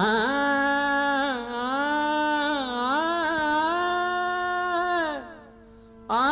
ஆ ஆ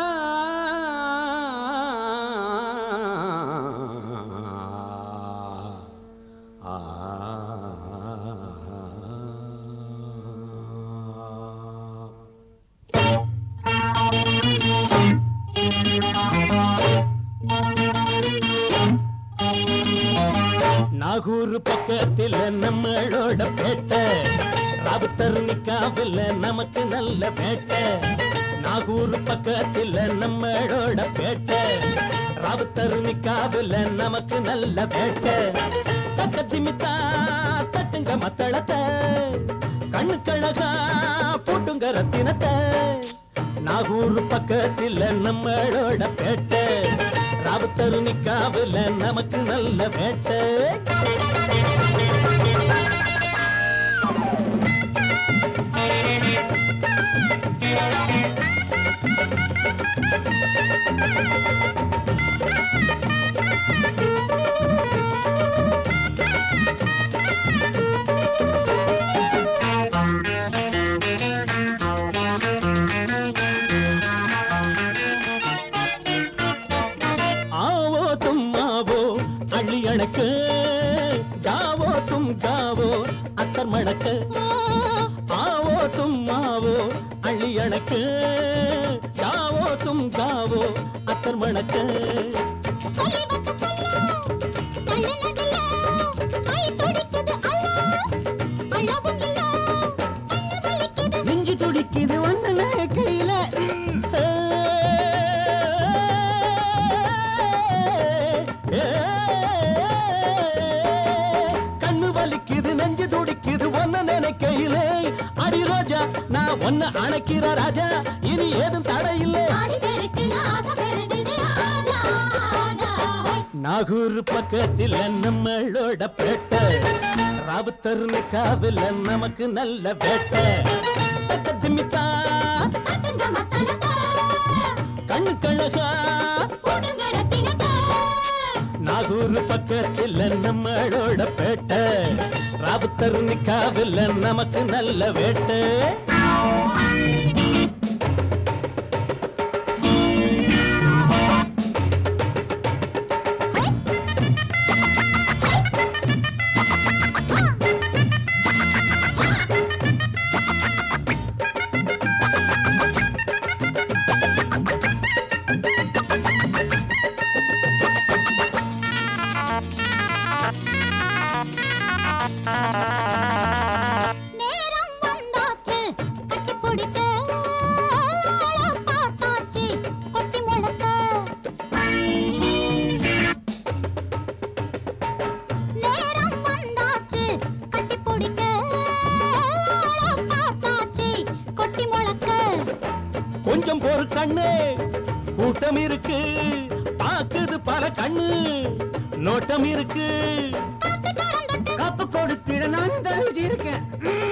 நாகூர் பக்கத்தில் நம்மளோட பேட்டை ராவுத்தர் நிக்காவில் நமக்கு நல்ல பேட்டை நாகூர் பக்கத்தில் நம்மளோட பேட்டை ராவுத்தர் நிக்காவில் நமக்கு நல்ல பேட்டை தக்கத்திமித்தா தட்டுங்க மத்தளத்தை கண்ணு கழகா போட்டுங்க ரத்தினத்தை நாகூர் பக்கத்தில் நம்மளோட பேட்டை ராவுத்தர் நிக்காவில் நமக்கு நல்ல வேட்டை ஆவோ தும்மாவோ அள்ளி அணக்கு ஜாவோ தும் ஜாவோ அத்தர் மணக்கு ஆவோ தும்மாவோ அள்ளி அணக்கு ஜாவோ தும் ஜாவோ அத்தர் மணக்கு சொல்லி வச்ச சொல்ல தள்ளுனதில்ல கை துடிக்குது அல்ல அழகும் இல்ல கண்ணு வலிக்குது நெஞ்சு துடிக்குது ஒன்னு கையில கண்ணு வலிக்குது நெஞ்சு துடிக்குது ஒன்ன நினைக்கையிலே அடி ரோஜா நான் ஒன்ன அணைக்கிற ராஜா இனி ஏதும் தடையில்லை ஆடி பெருக்கு ஆசை பெருகுது ஆஜா ஆஜா ஹோய். நாகூர் பக்கத்தில் நம்மளோட பேட்டை ராவுத்தர் காவில் நமக்கு நல்ல வேட்டை தக்கத்திமித்தா தட்டுங்க மத்தளத்தை கண்ணு கழகா போடுங்க ரத்தினத்தை நாகூர் பக்கத்தில் நம்மளோட பேட்டை ராவுத்தர் காவில் நமக்கு நல்ல வேட்டை நேரம் வந்தாச்சு கட்டி பிடிக்க ஆள பார்த்தாச்சு கொட்டி முழக்க நேரம் வந்தாச்சு கட்டி பிடிக்க ஆள பார்த்தாச்சு கொட்டி முழக்க கொஞ்சம் பொறு கண்ணு கூட்டம் இருக்கு பாக்குது பல கண்ணு நோட்டம் இருக்கு காப்பு கொடுத்திட நான் தவிச்சு இருக்கேன்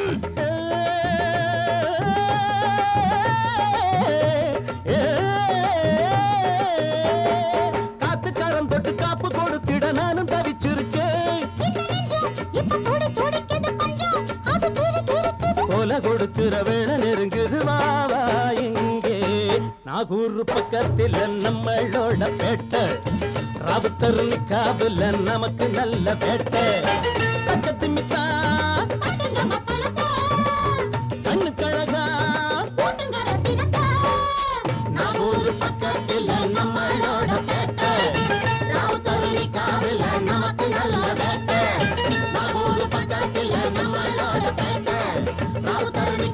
காத்து கரம் தொட்டு காப்பு கொடுத்திட நானும் தவிச்சிருக்கேன் இந்த நெஞ்சம் இப்ப துடி துடிக்குது கொஞ்சம் அது துடி துடிக்குது கொலை கொடுக்கிற வேலை நெருங்குது வா வா இங்கே நாகூர் பக்கத்தில் நம்மளோட பேட்டை ராவுத்தர் காவில் நமக்கு நல்ல வேட்டை பக்கத்து மித்தா தட்டுங்க மத்தளத்தை கண்ணு கழகா போட்டுங்க ரத்தினத்தை நாகூர் பக்கத்தில் நம்மளோட பேட்டை ராவுத்தர் காவில் நமக்கு நல்ல வேட்டை நாகூர் பக்கத்தில் நம்மளோட பேட்டை ராவுத்தர்